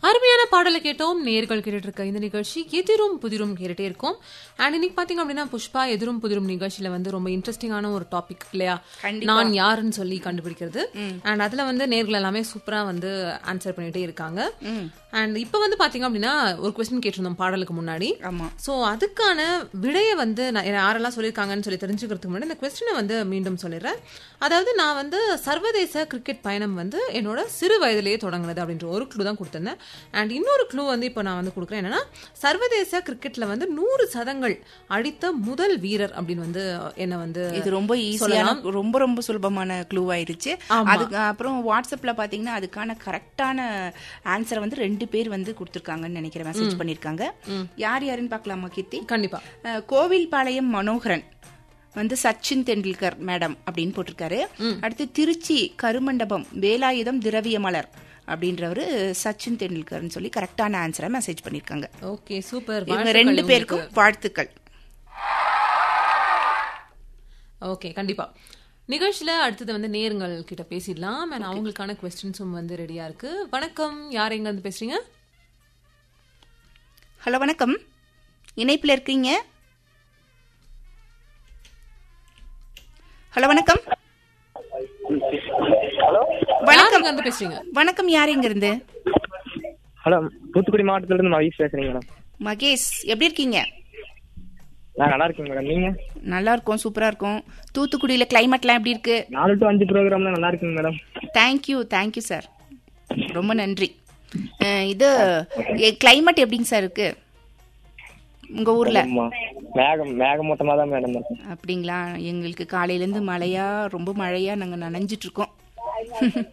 அருமையான பாடலை கேட்டோம் நேர்கள் கேட்டுட்டு இருக்க இந்த நிகழ்ச்சி எதிரும் புதிரும் கேட்டுட்டே இருக்கோம் அண்ட் இன்னைக்கு பாத்தீங்க அப்படின்னா புஷ்பா எதிரும் புதிரும் நிகழ்ச்சியில வந்து ரொம்ப இன்ட்ரெஸ்டிங்கான ஒரு டாபிக் இல்லையா நான் யாருன்னு சொல்லி கண்டுபிடிக்கிறது அண்ட் அதுல வந்து நேர்கள் எல்லாமே சூப்பரா வந்து ஆன்சர் பண்ணிட்டே இருக்காங்க அண்ட் இப்ப வந்து பாத்தீங்க அப்படின்னா ஒரு கொஸ்டின் கேட்டிருந்தோம் பாடலுக்கு முன்னாடி ஆமா சோ அதுக்கான விடையை வந்து நான் யாரெல்லாம் சொல்லியிருக்காங்கன்னு சொல்லி தெரிஞ்சுக்கிறதுக்கு முன்னாடி இந்த கொஸ்டினை வந்து மீண்டும் சொல்லிடுறேன் அதாவது நான் வந்து சர்வதேச கிரிக்கெட் பயணம் வந்து என்னோட சிறு வயதிலேயே தொடங்குனது அப்படின்ற ஒரு க்ளூ தான் கொடுத்திருந்தேன் அண்ட் இன்னொரு க்ளூ வந்து இப்போ நான் வந்து கொடுக்குறேன் என்னன்னா சர்வதேச கிரிக்கெட்ல வந்து நூறு சதங்கள் அடித்த முதல் வீரர் அப்படின்னு வந்து என்ன வந்து இது ரொம்ப ஈஸியான ரொம்ப ரொம்ப சுலபமான க்ளூ ஆயிருச்சு அதுக்கு அப்புறம் வாட்ஸ்அப்ல பாத்தீங்கன்னா அதுக்கான கரெக்டான ஆன்சரை வந்து ரெண்டு பேர் வந்து கொடுத்துருக்காங்கன்னு நினைக்கிறேன் மெசேஜ் பண்ணிருக்காங்க யார் யாருன்னு பார்க்கலாமா கீர்த்தி கண்டிப்பா அஹ், கோவில்பாளையம் மனோகரன் வந்து சச்சின் தெண்டுல்கர் மேடம் அப்படின்னு போட்டிருக்காரு அடுத்து திருச்சி கருமண்டபம் வேலாயுதம் திரவியமலர் அப்படின்றவரு சச்சின் தெண்டுல்கர்னு சொல்லி கரெக்டான ஆன்சரை மெசேஜ் பண்ணிருக்காங்க ஓகே சூப்பர் இவங்க ரெண்டு பேருக்கும் வாழ்த்துக்கள் ஓகே கண்டிப்பா நிகழ்ச்சியில அடுத்தது வந்து நேருங்கள் கிட்ட பேசிடலாம் அண்ட் அவங்களுக்கான கொஸ்டின்ஸும் வந்து ரெடியா இருக்கு வணக்கம் யார் எங்க இருந்து பேசுறீங்க ஹலோ வணக்கம் இணைப்பில் இருக்கீங்க ஹலோ வணக்கம் யார் வணக்கம் எங்க இருந்து பேசுறீங்க வணக்கம் யார் இங்க இருந்து ஹலோ தூத்துக்குடி மாவட்டத்துல இருந்து மகேஷ் பேசுறீங்க மேடம் மகேஷ் எப்படி இருக்கீங்க நான் நல்லா இருக்கேன் மேடம் நீங்க நல்லா இருக்கும் சூப்பரா இருக்கும் தூத்துக்குடியில கிளைமேட்லாம் எப்படி இருக்கு நாலு டு அஞ்சு ப்ரோக்ராம்லாம் நல்லா இருக்குங்க மேடம் தேங்க்யூ தேங்க்யூ சார் ரொம்ப நன்றி அஹ், இது கிளைமேட் எப்படிங்க சார் இருக்கு உங்க ஊர்ல ஆமா மேகம் மேகமூட்டமா தான் மேடம் இருக்கும் அப்படிங்களா எங்களுக்கு காலையில இருந்து மழையா ரொம்ப மழையா நாங்க நனைஞ்சிட்டு இருக்கோம்